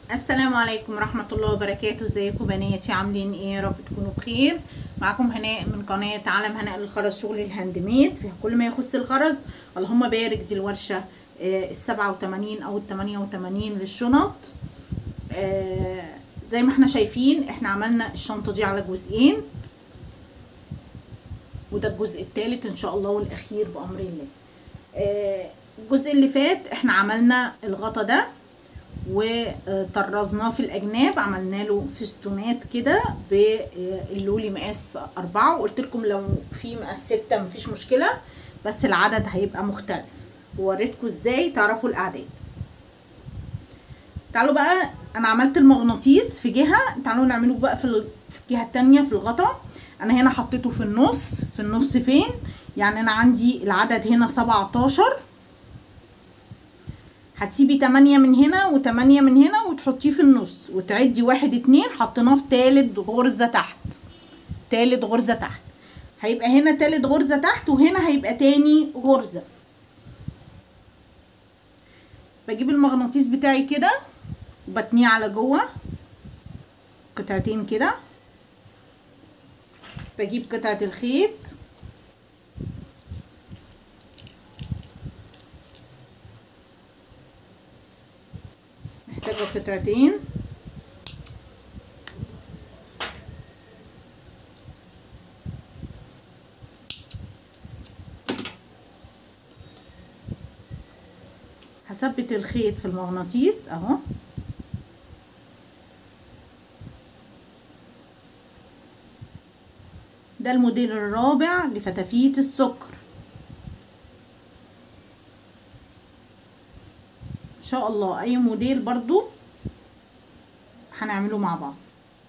السلام عليكم ورحمة الله وبركاته ازيكم بناتي عاملين ايه يا رب تكونوا بخير معاكم هناء من قناة عالم هناء للخرز شغل الهاند ميد في كل ما يخص الخرز اللهم بارك دي الورشة آه، السبعة وتمانين او التمانية وتمانين للشنط آه، زي ما احنا شايفين احنا عملنا الشنطة دي على جزئين وده الجزء الثالث ان شاء الله والاخير بامر الله آه، الجزء اللي فات احنا عملنا الغطا ده وطرزناه في الاجناب عملنا له فستونات كده باللولي مقاس أربعة وقلت لكم لو في مقاس ستة مفيش مشكلة بس العدد هيبقى مختلف ووريتكم ازاي تعرفوا الاعداد تعالوا بقى انا عملت المغناطيس في جهة تعالوا نعمله بقى في ال- في الجهة التانية في الغطا انا هنا حطيته في النص في النص فين يعني انا عندي العدد هنا 17 هتسيبي تمانية من هنا وتمانية من هنا وتحطيه في النص وتعدي واحد اتنين حطيناه في تالت غرزة تحت تالت غرزة تحت هيبقى هنا تالت غرزة تحت وهنا هيبقى تاني غرزة بجيب المغناطيس بتاعي كده وبتنيه على جوه قطعتين كده بجيب قطعة الخيط محتاجة قطعتين هثبت الخيط في المغناطيس اهو ده الموديل الرابع لفتافيت السكر ان شاء الله اي موديل برضو هنعمله مع بعض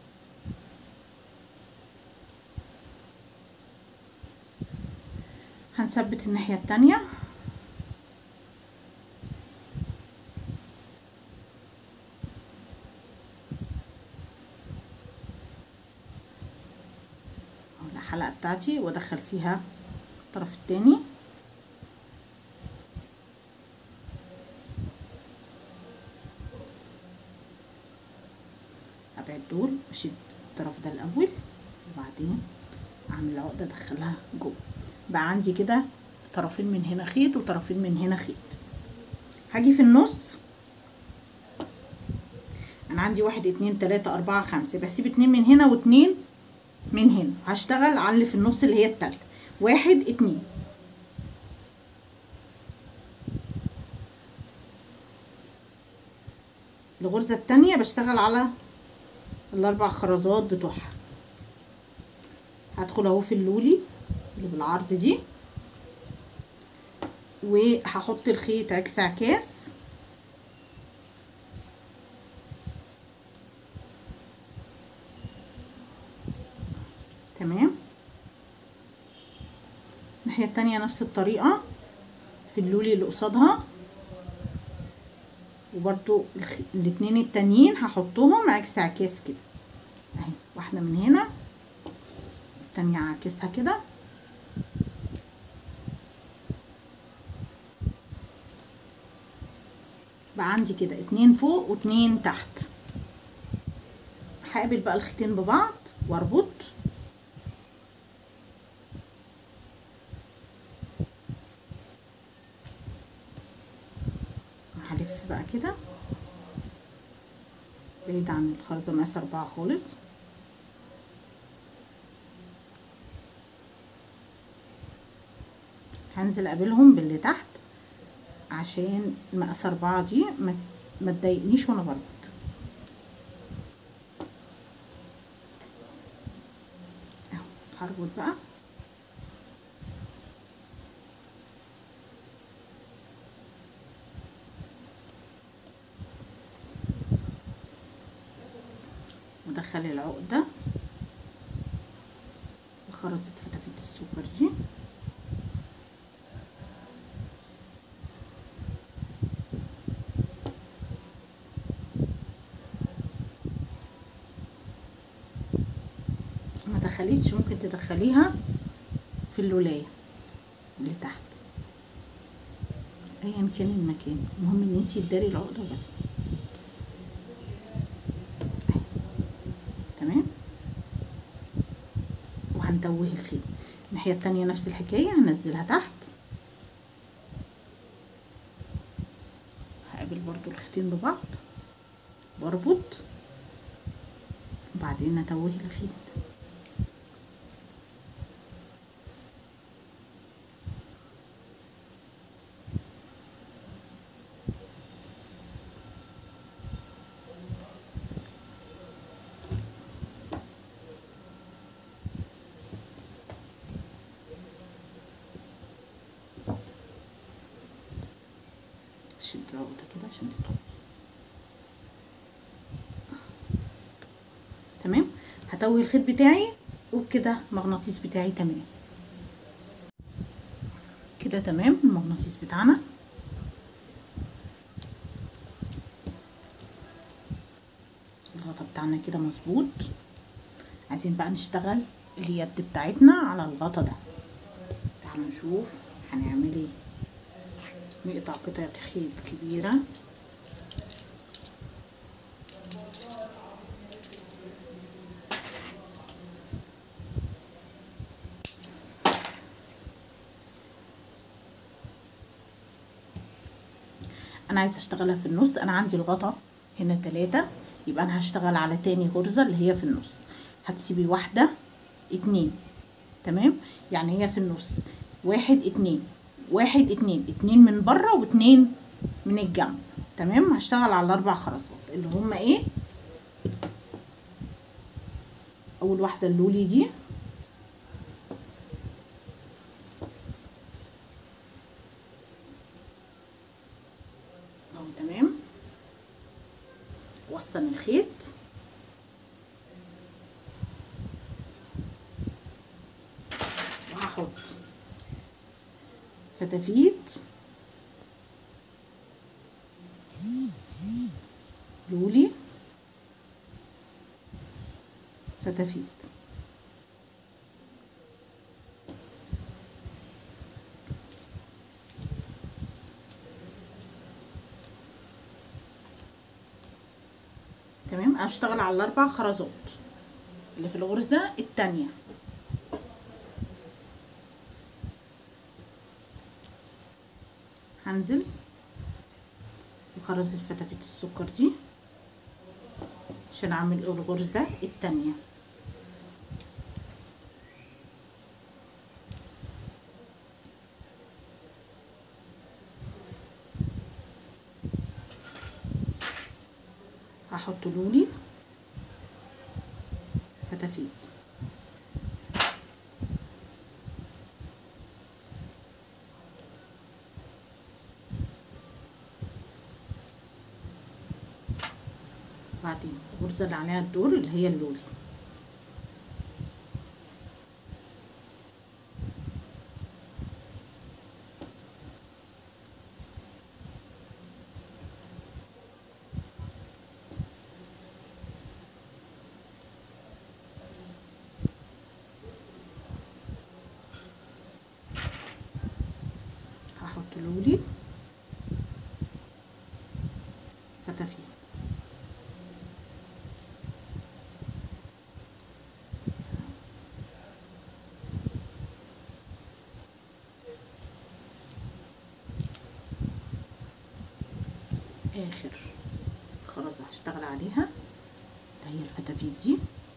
هنثبت الناحية التانية أهو ده الحلقة بتاعتي وادخل فيها الطرف التاني ابعد دول اشد الطرف ده الاول وبعدين اعمل عقده ادخلها جوه بقى عندي كده طرفين من هنا خيط وطرفين من هنا خيط هاجي في النص انا عندي واحد اتنين تلاتة اربعة خمسة بسيب اتنين من هنا واتنين من هنا هشتغل على اللي في النص اللي هي التالتة واحد اتنين الغرزة التانية بشتغل على الاربع خرزات بتوعها هدخل اهو في اللولي اللي بالعرض دي وهحط الخيط عكس عكاس تمام الناحية التانية نفس الطريقة في اللولي اللي قصادها وبرضو الخ... الاتنين التانيين هحطهم عكس عكاس كده اهي واحدة من هنا التانية عاكسها كده بقى عندي كده اتنين فوق واتنين تحت هقابل بقى الخيطين ببعض واربط هلف بقى كده بعيد عن الخرزة مقاس أربعة خالص هنزل قابلهم باللي تحت عشان مقاس أربعة دي ما ما تضايقنيش وانا بربط اهو هربط بقى ودخل العقدة وخرزت فتافيت السوبر دي ما دخلتش ممكن تدخليها في اللولاية اللي تحت ايا كان المكان المهم ان انتي تداري العقدة بس هنتوه الخيط الناحية التانية نفس الحكاية هنزلها تحت هقابل برضو الخيطين ببعض واربط وبعدين اتوه الخيط شد رابطة كده عشان تطول تمام هتوي الخيط بتاعي وبكده المغناطيس بتاعي تمام كده تمام المغناطيس بتاعنا الغطا بتاعنا كده مظبوط عايزين بقى نشتغل اليد بتاعتنا على الغطا ده تعالوا نشوف هنعمل ايه نقطع قطعة خيط كبيرة انا عايزه اشتغلها في النص انا عندي الغطا هنا تلاتة يبقى انا هشتغل على تاني غرزة اللي هي في النص هتسيبي واحدة اتنين تمام يعني هي في النص واحد اتنين واحد اتنين اتنين من بره واتنين من الجنب تمام هشتغل على الاربع خرزات اللي هما ايه اول واحده اللولي دي اهو تمام وسطن الخيط وهحط فتافيت لولي فتافيت تمام انا هشتغل على الاربع خرزات اللي في الغرزه التانيه هنزل بخرز الفتافيت السكر دي عشان اعمل الغرزة التانية هحط لولي فتافيت بعدين الغرزة اللي عليها الدور اللي هي اللولي هحط لولي فتافيت اخر خرزة هشتغل عليها اللي هي الفتافيت دي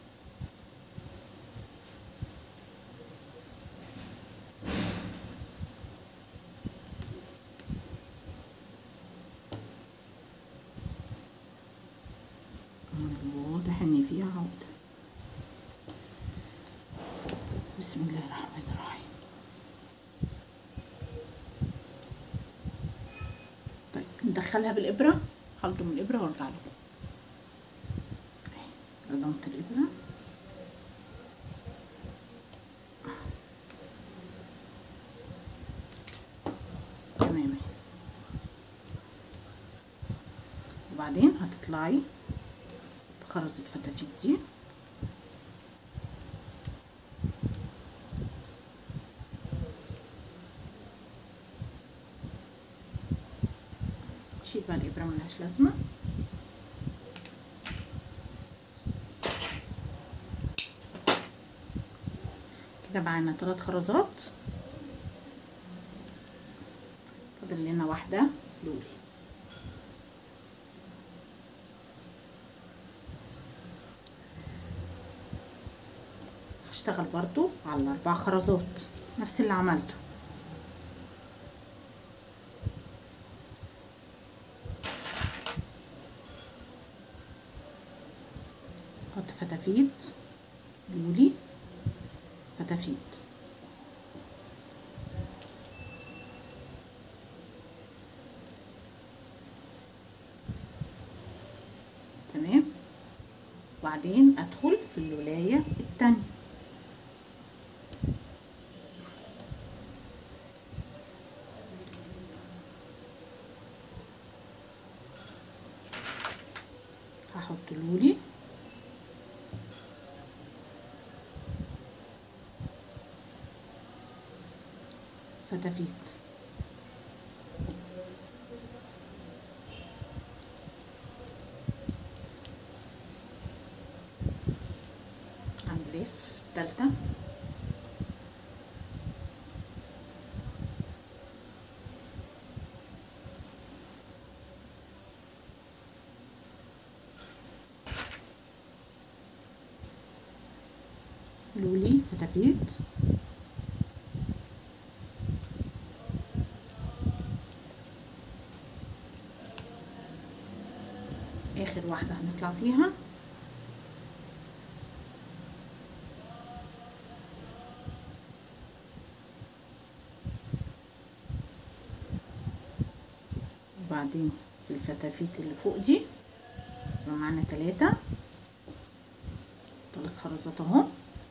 واضح ان فيها عقدة بسم الله الرحمن الرحيم طيب ندخلها بالإبرة خلطه من الإبرة وارجع له رضمت الإبرة تمام اهي. وبعدين هتطلعي بخرزة الفتافيت دي شيل بقى الإبرة ملهاش لازمة كده معانا ثلاث خرزات فاضل لنا واحدة لولي هشتغل برضو على الاربع خرزات نفس اللي عملته احط فتافيت لولي فتافيت تمام وبعدين ادخل في الولاية التانية هحط لولي فتافيت هنلف التالتة لولي فتافيت اخر واحدة هنطلع فيها وبعدين في الفتافيت اللي فوق دي يبقى معانا تلاتة تلات خرزات اهو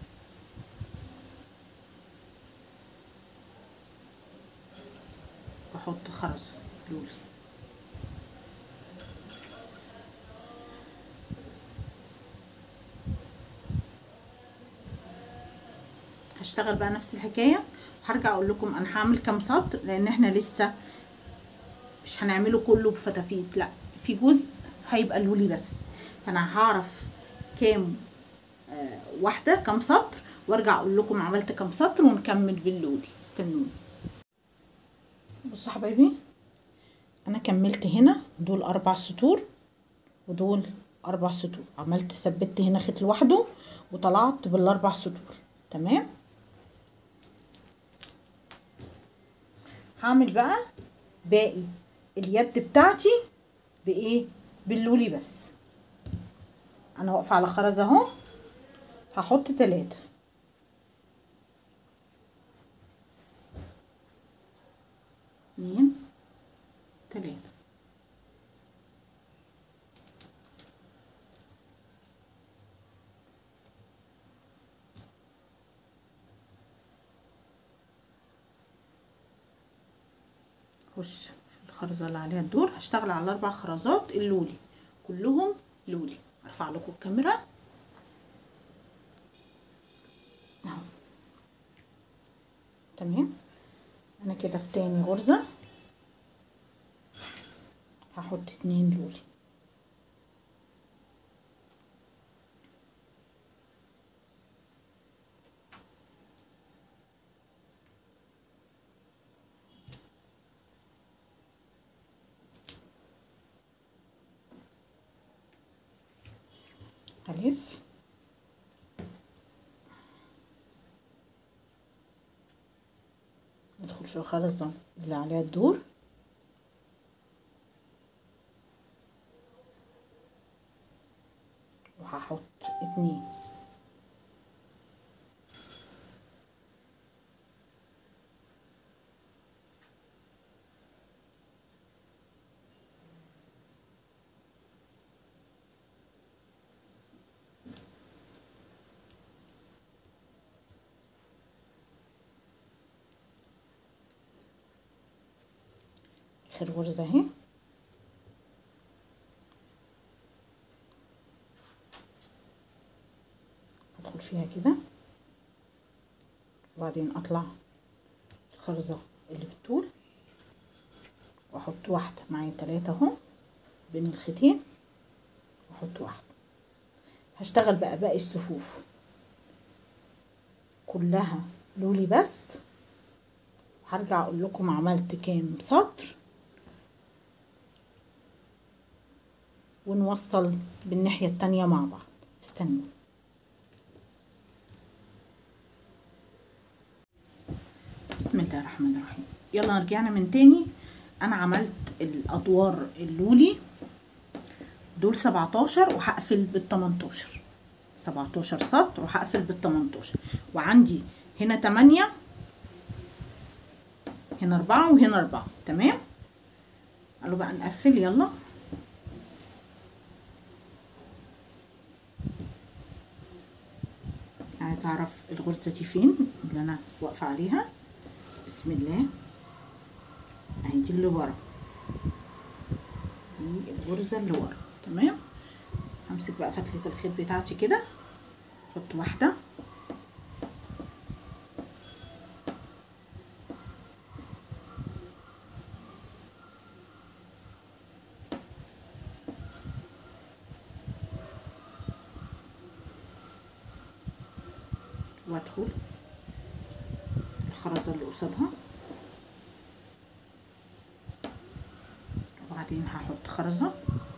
واحط خرز لولي هشتغل بقى نفس الحكايه هرجع اقول لكم انا هعمل كام سطر لان احنا لسه مش هنعمله كله بفتافيت لا في جزء هيبقى لولي بس فانا هعرف كام آه واحده كام سطر وارجع اقول لكم عملت كام سطر ونكمل باللولي استنوني بصوا حبايبي انا كملت هنا دول اربع سطور ودول اربع سطور عملت ثبت هنا خيط لوحده وطلعت بالاربع سطور تمام هعمل بقى باقي اليد بتاعتي بايه باللولي بس انا واقفه على خرز اهو هحط تلاتة اتنين تلاتة خش في الخرزة اللي عليها الدور هشتغل على الاربع خرزات اللولي كلهم لولي ارفع لكم الكاميرا اهو تمام انا كده في تاني غرزة هحط اتنين لولي هلف ادخل في الخرزة اللي عليها الدور وهحط اتنين اخر غرزة اهي ادخل فيها كده وبعدين اطلع الخرزة اللي بالطول واحط واحدة معايا تلاتة اهو بين الخيطين واحط واحدة هشتغل بقى باقي الصفوف كلها لولي بس هرجع اقول لكم عملت كام سطر ونوصل بالناحية التانية مع بعض استنوا بسم الله الرحمن الرحيم يلا رجعنا من تاني انا عملت الادوار اللولي دول 17 وهقفل بال 18 17 سطر وهقفل بال 18 وعندي هنا 8 هنا 4 وهنا 4 تمام قالوا بقى نقفل يلا عايز اعرف الغرزه دي فين اللي انا واقفه عليها بسم الله اهي دي اللي ورا دي الغرزه اللي ورا تمام همسك بقى فتله الخيط بتاعتي كده احط واحده وادخل الخرزة اللي قصادها وبعدين هحط خرزة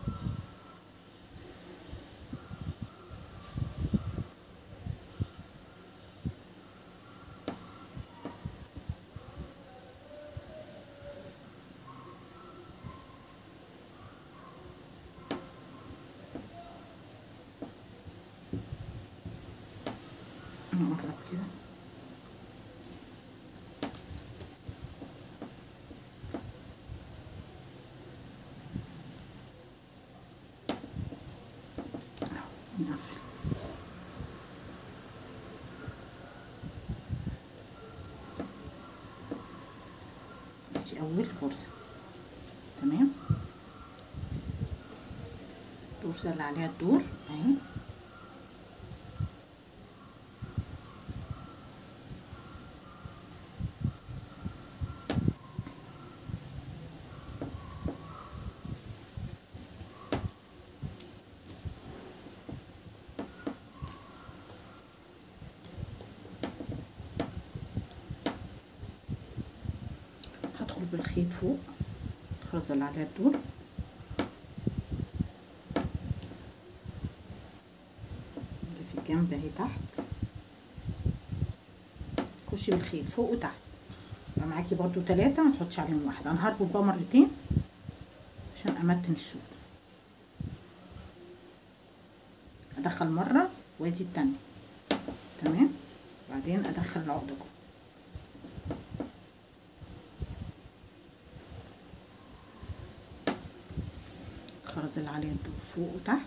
نقرب كده نقفل دي اول غرزة تمام الغرزة اللي عليها الدور اهي هدخل بالخيط فوق الخرزة اللي عليها الدور اللي في الجنب اهي تحت خشي بالخيط فوق وتحت يبقى معاكي برضو تلاتة ما تحطش عليهم واحدة انا هربط بقى مرتين عشان امتن الشغل ادخل مرة وادي التانية تمام بعدين ادخل العقدة جوه الخرز اللي عليه الدور فوق وتحت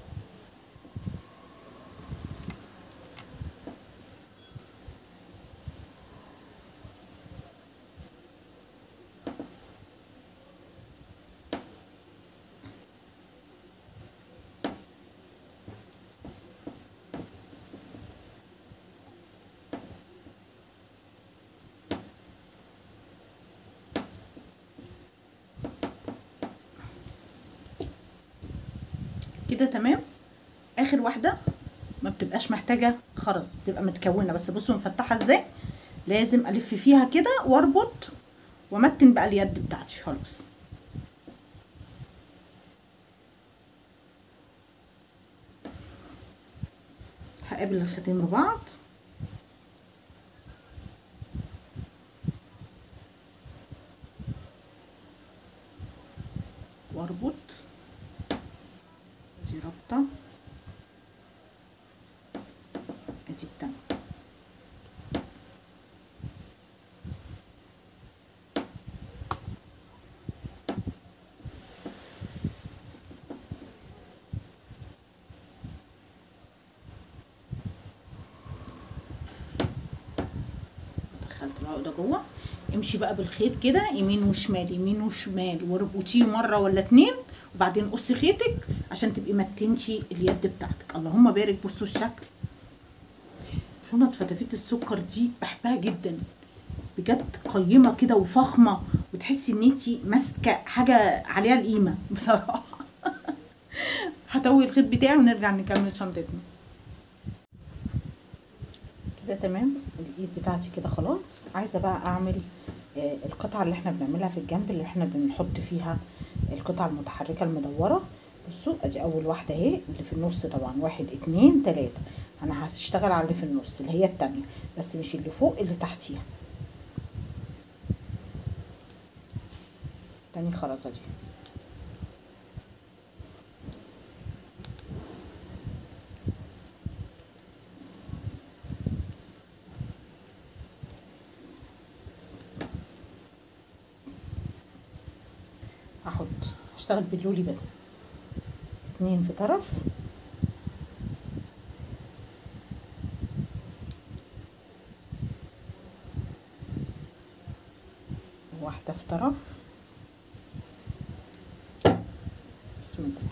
كده تمام اخر واحده ما بتبقاش محتاجه خرز بتبقى متكونه بس بصوا مفتحه ازاي لازم الف فيها كده واربط وامتن بقى اليد بتاعتي خلاص هقابل الخيطين ببعض واربط دي رابطة ادي التانية دخلت العقدة جوه امشي بقى بالخيط كده يمين وشمال يمين وشمال واربطيه مرة ولا اتنين وبعدين قصي خيطك عشان تبقي متنشي اليد بتاعتك اللهم بارك بصوا الشكل شنط فتافيت السكر دي بحبها جدا بجد قيمه كده وفخمه وتحسي ان انتي ماسكه حاجه عليها القيمه بصراحه هتوي الخيط بتاعي ونرجع نكمل شنطتنا كده تمام الايد بتاعتي كده خلاص عايزه بقى اعمل آه القطعه اللي احنا بنعملها في الجنب اللي احنا بنحط فيها القطعه المتحركه المدوره بصوا ادي اول واحده اهي اللي في النص طبعا واحد اتنين تلاته انا هشتغل على اللي في النص اللي هي التانية بس مش اللي فوق اللي تحتيها تاني خرزه دي هحط هشتغل باللولي بس اتنين في طرف واحدة في طرف بسم الله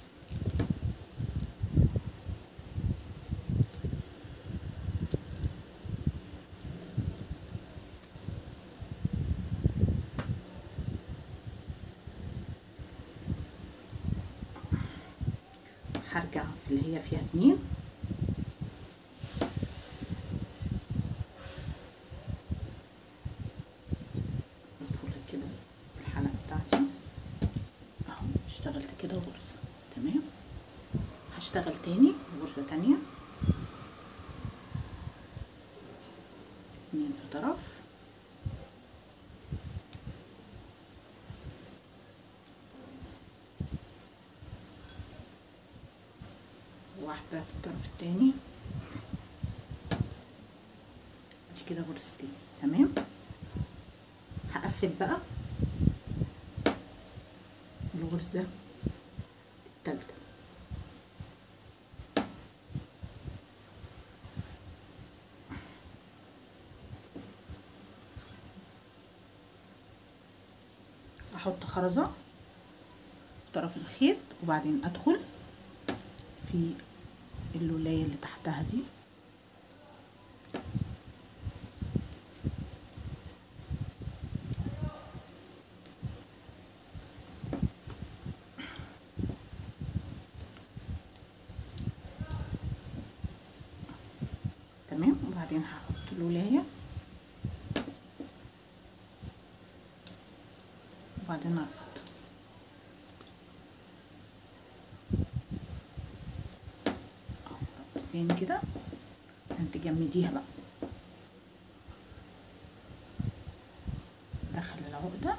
هرجع في اللي هي فيها اتنين ادخل كده الحلقة بتاعتي اهو اشتغلت كده غرزة تمام هشتغل تاني غرزة تانية اتنين في طرف واحدة في الطرف التاني دي كده غرزتين تمام هقفل بقى الغرزة التالتة احط خرزة طرف الخيط وبعدين ادخل في اللولاية اللي تحتها دي تمام وبعدين هحط الولاية وبعدين اربط تاني كده عشان تجمديها بقى دخل العقدة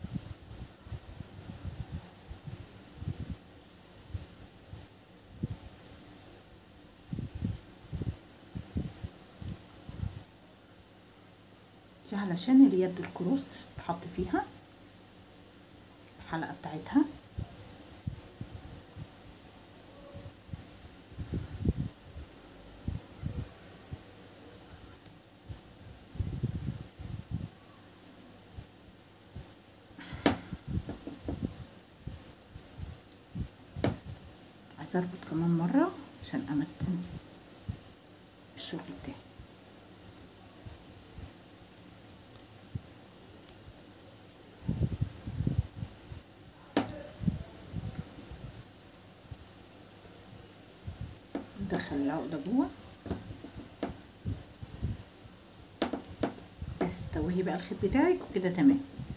دي علشان اليد الكروس تحط فيها الحلقة بتاعتها عايزة اربط كمان مرة عشان امتن الشغل بتاعي ندخل العقدة جوه بس توهي بقى الخيط بتاعك وكده تمام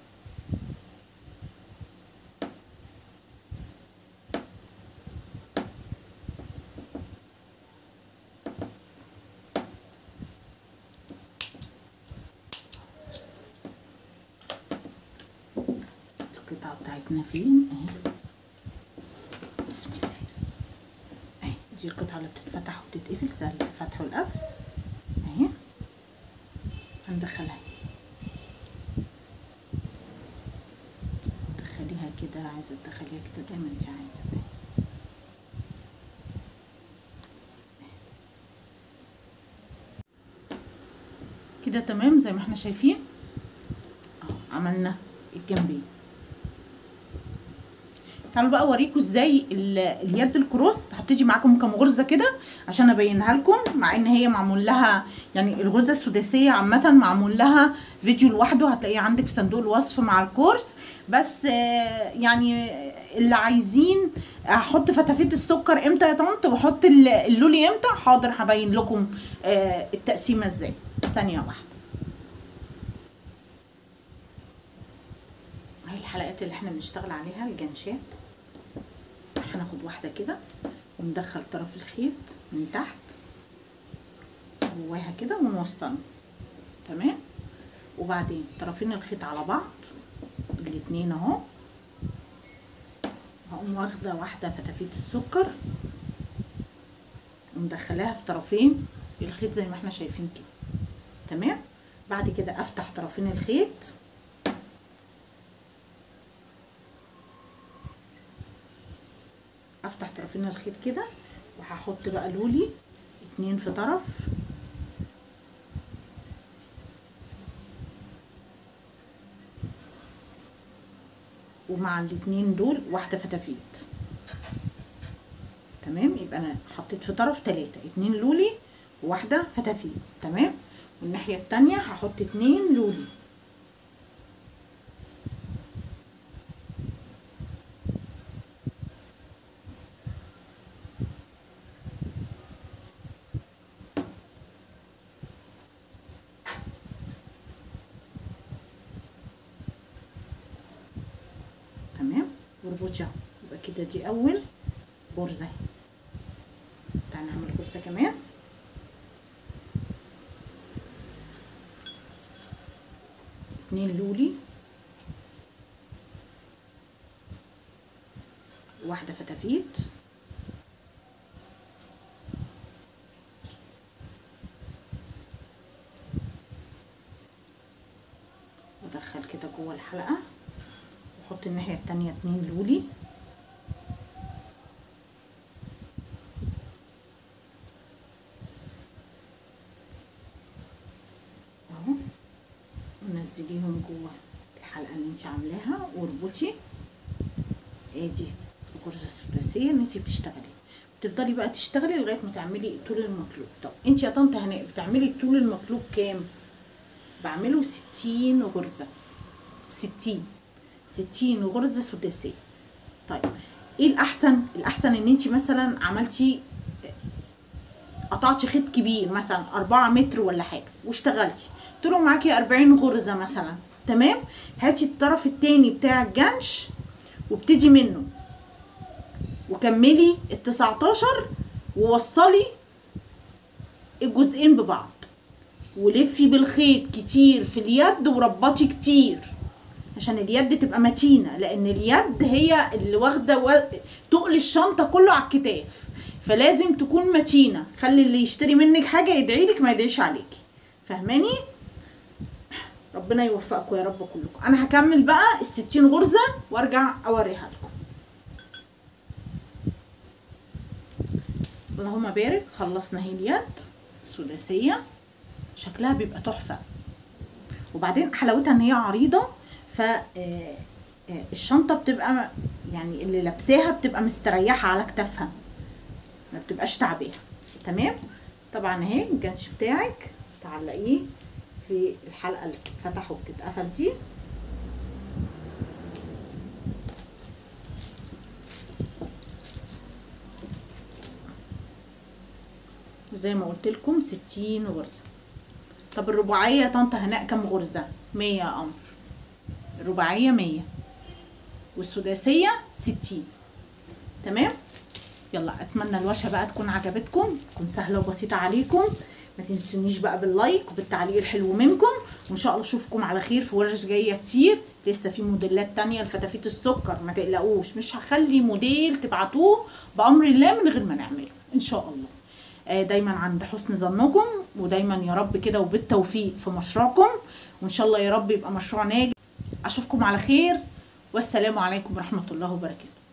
القطعة بتاعتنا فين اهي بسم الله اهي دي القطعة اللي بتتفتح وبتتقفل سهل الفتح والقفل اهي هندخلها تدخليها كده عايزة تدخليها كده زي ما انت عايزة كده تمام زي ما احنا شايفين اهو عملنا الجنبين تعالوا بقى اوريكم ازاي ال- اليد الكروس هبتدي معاكم كام غرزه كده عشان ابينها لكم مع ان هي معمول لها يعني الغرزه السداسيه عامه معمول لها فيديو لوحده هتلاقيه عندك في صندوق الوصف مع الكورس بس آه، يعني اللي عايزين هحط فتافيت السكر امتى يا طنط واحط ال- اللولي امتى حاضر هبين لكم آه التقسيمه ازاي ثانيه واحده اهي الحلقات اللي احنا بنشتغل عليها الجنشات هناخد واحده كده وندخل طرف الخيط من تحت جواها كده ونوسطنه تمام وبعدين طرفين الخيط على بعض الاتنين اهو هقوم واخده واحده فتافيت السكر ومدخلاها في طرفين الخيط زي ما احنا شايفين كده تمام بعد كده افتح طرفين الخيط افتح طرفين الخيط كده وهحط بقى لولي اتنين في طرف ومع الاتنين دول واحدة فتافيت تمام يبقى انا حطيت في طرف تلاتة اتنين لولي وواحدة فتافيت تمام والناحية التانية هحط اتنين لولي تمام واربطها يبقى كده دي اول غرزة تعالى نعمل غرزة كمان اتنين لولي واحدة فتافيت ودخل كده جوه الحلقة واحط الناحية التانية اتنين لولي اهو ونزليهم جوه الحلقة اللي انت عاملاها واربطي ادي الغرزة الثلاثية اللي انت بتشتغلي بتفضلي بقى تشتغلي لغاية ما تعملي الطول المطلوب طب انت يا طنط هناء بتعملي الطول المطلوب كام بعمله ستين غرزة ستين ستين غرزة سداسية طيب ايه الاحسن الاحسن ان انت مثلا عملتي قطعتي خيط كبير مثلا أربعة متر ولا حاجة واشتغلتي طلعوا معاكي أربعين غرزة مثلا تمام هاتي الطرف التاني بتاع الجنش وابتدي منه وكملي التسعتاشر ووصلي الجزئين ببعض ولفي بالخيط كتير في اليد وربطي كتير عشان اليد تبقى متينه لان اليد هي اللي واخده و... تقل الشنطه كله على الكتاف فلازم تكون متينه خلي اللي يشتري منك حاجه يدعي لك ما يدعيش عليكي فاهماني ربنا يوفقكم يا رب كلكم انا هكمل بقى الستين غرزه وارجع اوريها لكم اللهم بارك خلصنا اهي اليد سداسيه شكلها بيبقى تحفه وبعدين حلاوتها ان هي عريضه ف الشنطه بتبقى يعني اللي لابساها بتبقى مستريحه على كتافها ما بتبقاش تعباها تمام طبعا اهي الجنش بتاعك تعلقيه في الحلقه اللي بتتفتح وبتتقفل دي زي ما قلت لكم ستين غرزه طب الرباعيه يا طنط هناء كام غرزه مية يا قمر الرباعيه مية والسداسيه ستين تمام يلا اتمنى الورشه بقى تكون عجبتكم تكون سهله وبسيطه عليكم ما تنسونيش بقى باللايك وبالتعليق الحلو منكم وان شاء الله اشوفكم على خير في ورش جايه كتير لسه في موديلات تانية لفتافيت السكر ما تقلقوش مش هخلي موديل تبعتوه بامر الله من غير ما نعمله ان شاء الله آه دايما عند حسن ظنكم ودايما يا رب كده وبالتوفيق في مشروعكم وان شاء الله يا رب يبقى مشروع ناجح اشوفكم على خير والسلام عليكم ورحمه الله وبركاته